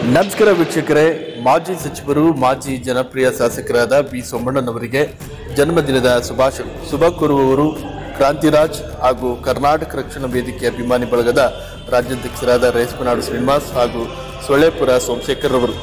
ನಮಸ್ಕಾರ ವೀಕ್ಷಕರೇ ಮಾಜಿ ಸಚಿವರು ಮಾಜಿ ಜನಪ್ರಿಯ ಶಾಸಕರಾದ ಬಿ ಸೋಮಣ್ಣನವರಿಗೆ ಜನ್ಮದಿನದ ಶುಭಾಶಯ ಶುಭ ಕೋರುವವರು ಕ್ರಾಂತಿರಾಜ್ ಹಾಗೂ ಕರ್ನಾಟಕ ರಕ್ಷಣಾ ವೇದಿಕೆ ಅಭಿಮಾನಿ ಬಳಗದ ರಾಜ್ಯಾಧ್ಯಕ್ಷರಾದ ರೇಸ್ಮನಾಡು ಶ್ರೀನಿವಾಸ್ ಹಾಗೂ ಸೊಳ್ಳೆಪುರ ಸೋಮಶೇಖರ್ ಅವರು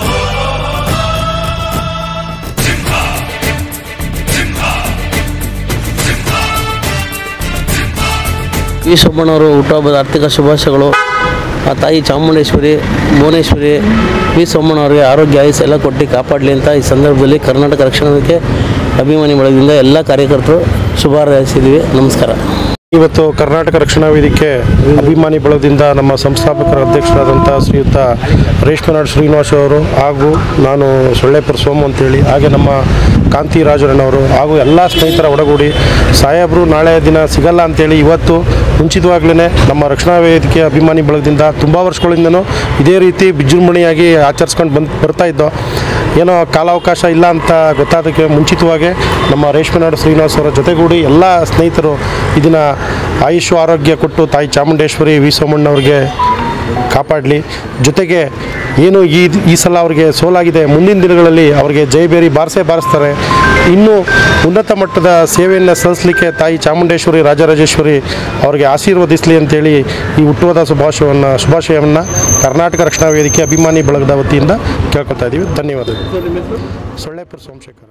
ವಿ ಸೋಮಣ್ಣವರು ಹುಟ್ಟುಹಬ್ಬದ ಆರ್ಥಿಕ ಶುಭಾಶಯಗಳು ಆ ತಾಯಿ ಚಾಮುಂಡೇಶ್ವರಿ ಭುವನೇಶ್ವರಿ ವಿ ಸೋಮಣ್ಣವ್ರಿಗೆ ಆರೋಗ್ಯ ಆಯುಸ್ ಎಲ್ಲ ಕೊಟ್ಟು ಕಾಪಾಡಲಿ ಅಂತ ಈ ಸಂದರ್ಭದಲ್ಲಿ ಕರ್ನಾಟಕ ರಕ್ಷಣಾ ವೇದಿಕೆ ಅಭಿಮಾನಿ ಬಳಗದಿಂದ ಎಲ್ಲ ಕಾರ್ಯಕರ್ತರು ಶುಭ ಹಾರೈಸಿದ್ದೀವಿ ನಮಸ್ಕಾರ ಇವತ್ತು ಕರ್ನಾಟಕ ರಕ್ಷಣಾ ವೇದಿಕೆ ಅಭಿಮಾನಿ ಬಳಗದಿಂದ ನಮ್ಮ ಸಂಸ್ಥಾಪಕರ ಅಧ್ಯಕ್ಷರಾದಂಥ ಶ್ರೀಯುತ ರೇಷ್ಮನಾಡ್ ಶ್ರೀನಿವಾಸ್ ಅವರು ಹಾಗೂ ನಾನು ಸೊಳ್ಳೆಪುರ ಸೋಮು ಅಂತೇಳಿ ಹಾಗೆ ನಮ್ಮ ಕಾಂತಿ ರಾಜರಣ್ಣವರು ಹಾಗೂ ಎಲ್ಲ ಸ್ನೇಹಿತರ ಒಡಗೂಡಿ ಸಾಹೇಬರು ನಾಳೆ ದಿನ ಸಿಗಲ್ಲ ಅಂತೇಳಿ ಇವತ್ತು ಮುಂಚಿತವಾಗ್ಲೇ ನಮ್ಮ ರಕ್ಷಣಾ ವೇದಿಕೆ ಅಭಿಮಾನಿ ಬಳಗದಿಂದ ತುಂಬ ವರ್ಷಗಳಿಂದನೂ ಇದೇ ರೀತಿ ವಿಜೃಂಭಣೆಯಾಗಿ ಆಚರಿಸ್ಕೊಂಡು ಬಂದು ಬರ್ತಾ ಇದ್ದೋ ಏನೋ ಕಾಲಾವಕಾಶ ಇಲ್ಲ ಅಂತ ಗೊತ್ತಾದಕ್ಕೆ ಮುಂಚಿತವಾಗಿ ನಮ್ಮ ರೇಷ್ಮೆನಾಡು ಶ್ರೀನಿವಾಸ್ ಅವರ ಜೊತೆಗೂಡಿ ಎಲ್ಲ ಸ್ನೇಹಿತರು ಇದನ್ನು ಆಯುಷ್ ಆರೋಗ್ಯ ಕೊಟ್ಟು ತಾಯಿ ಚಾಮುಂಡೇಶ್ವರಿ ವಿ ಸೋಮಣ್ಣವ್ರಿಗೆ ಕಾಪಾಡಲಿ ಜೊತೆಗೆ ಏನು ಈ ಈ ಸಲ ಅವರಿಗೆ ಸೋಲಾಗಿದೆ ಮುಂದಿನ ದಿನಗಳಲ್ಲಿ ಅವರಿಗೆ ಜಯಬೇರಿ ಬಾರಿಸೇ ಬಾರಿಸ್ತಾರೆ ಇನ್ನೂ ಉನ್ನತ ಮಟ್ಟದ ಸೇವೆಯನ್ನು ಸಲ್ಲಿಸಲಿಕ್ಕೆ ತಾಯಿ ಚಾಮುಂಡೇಶ್ವರಿ ರಾಜರಾಜೇಶ್ವರಿ ಅವರಿಗೆ ಆಶೀರ್ವದಿಸಲಿ ಅಂತೇಳಿ ಈ ಹುಟ್ಟುಹಬ್ಬದ ಶುಭಾಶಯವನ್ನು ಶುಭಾಶಯವನ್ನು ಕರ್ನಾಟಕ ರಕ್ಷಣಾ ವೇದಿಕೆ ಅಭಿಮಾನಿ ಬಳಗದ ವತಿಯಿಂದ ಕೇಳ್ಕೊತಾ ಇದ್ದೀವಿ ಧನ್ಯವಾದಗಳು ಸೊಳ್ಳೆಪುರ ಸೋಮಶೇಖರ್